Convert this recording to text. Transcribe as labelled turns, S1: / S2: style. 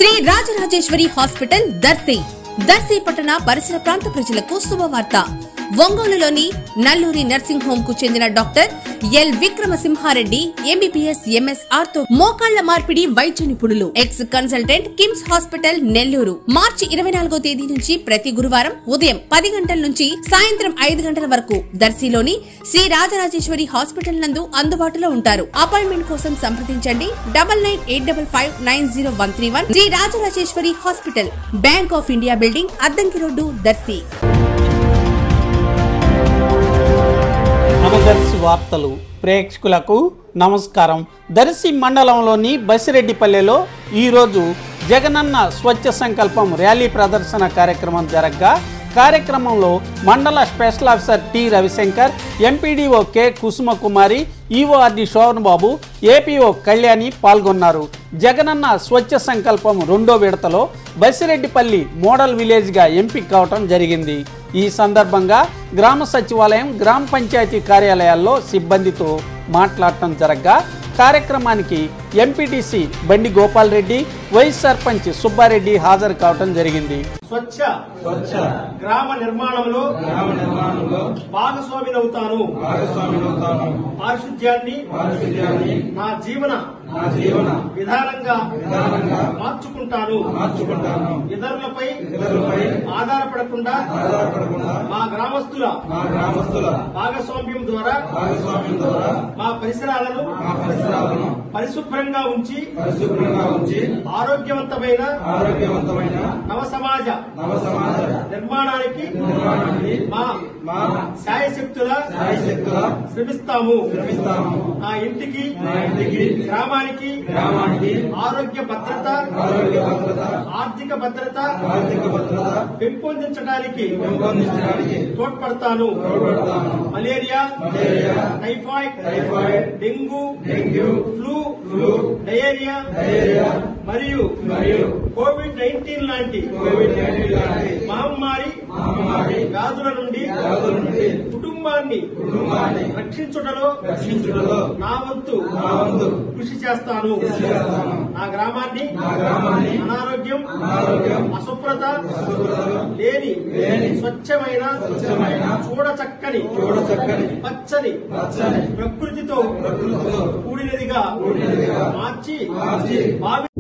S1: Shri Rajarajeshwari hospital Darsi Darsi పట్టణ పరిసర ప్రాంత ప్రజలకు శుభవార్త ఒంగోలులోని నల్లూరి నర్సింగ్ హోమ్ కు చెందిన doctor L Vikramasimhareddy MBBS MS ortho మోకాళ్ల మార్పిడి వైద్య నిపుణులు ex consultant KIMS hospital Nellore మార్చి ఇరవై నాలుగో తేదీ నుంచి ప్రతి గురువారం ఉదయం పది గంటల నుంచి సాయంత్రం ఐదు గంటల వరకు దర్శిలోని శ్రీ రాజరాజేశ్వరి హాస్పిటల్ నందు అందుబాటులో ఉంటారు అపాయింట్మెంట్ కోసం సంప్రదించండి double nine eight double five nine zero one three one Sri Rajarajeshwari hospital bank of India building Addanki road Darsi
S2: Manadarsi వార్తలు ప్రేక్షకులకు నమస్కారం దర్శి మండలంలోని బసిరెడ్డిపల్లెలో ఈరోజు జగనన్న స్వచ్ఛ సంకల్పం ర్యాలీ ప్రదర్శన కార్యక్రమం జరగగా కార్యక్రమంలో మండల special officer T Ravishankar MPDO K Kusumakumari EORD Shoban Babu APO Kalyani పాల్గొన్నారు జగనన్న స్వచ్ఛ సంకల్పం రెండో విడతలో బసిరెడ్డిపల్లి మోడల్ విలేజ్గా ఎంపిక కావటం జరిగింది ఈ సందర్భంగా గ్రామ సచివాలయం గ్రామ పంచాయతీ కార్యాలయాల్లో సిబ్బందితో మాట్లాడటం జరగగా కార్యక్రమానికి ఎంపీటీసీ బండి గోపాల్ రెడ్డి వైస్ సర్పంచ్ సుబ్బారెడ్డి హాజరు కావటం జరిగింది
S3: స్వచ్ఛ స్వచ్ఛ గ్రామ నిర్మాణంలో గ్రామ నిర్మాణంలో భాగస్వామినవుతాను భాగస్వామినవుతాను పారిశుద్ధ్యాన్ని పారిశుద్ధ్యాన్ని నా జీవన నా జీవన విధానంగా విధానంగా మార్చుకుంటాను మార్చుకుంటాను ఇతరులపై ఇతరులపై ఆధారపడకుండా ఆధారపడకుండా మా గ్రామస్తుల మా గ్రామస్తుల భాగస్వామ్యం ద్వారా భాగస్వామ్యం ద్వారా మా పరిసరాలను మా పరిసరాలను పరిశుభ్రంగా ఉంచి పరిశుభ్రంగా ఉంచి ఆరోగ్యవంతమైన ఆరోగ్యవంతమైన నవ సమాజ నవ సమాజ నిర్మాణానికి నిర్మాణానికి మా మా శాయశక్తుల శాయశక్తుల శ్రమిస్తాము శ్రమిస్తాము నా ఇంటికి నా ఇంటికి గ్రామానికి గ్రామానికి ఆరోగ్య భద్రత ఆరోగ్య భద్రత ఆర్థిక భద్రత ఆర్థిక భద్రత పెంపొందించడానికి పెంపొందించడానికి తోడ్పడతాను తోడ్పడతాను malaria malaria typhoid typhoid dengue dengue flu flu diarrhoea diarrhoea మరియు మరియు కోవిడ్ నైన్టీన్ లాంటి కోవిడ్ నైన్టీన్ లాంటి మహమ్మారి మహమ్మారి వ్యాధుల నుండి వ్యాధుల నుండి కుటుంబాన్ని కుటుంబాన్ని రక్షించుటలో రక్షించుటలో నా వంతు నా వంతు కృషి చేస్తాను నా గ్రామాన్ని నా గ్రామాన్ని అనారోగ్యం అనారోగ్యం అశుభ్రత లేని లేని స్వచ్ఛమైన స్వచ్ఛమైన చూడచక్కని చూడచక్కని పచ్చని పచ్చని ప్రకృతితో ప్రకృతితో కూడినదిగా కూడినదిగా మార్చి మార్చి భావి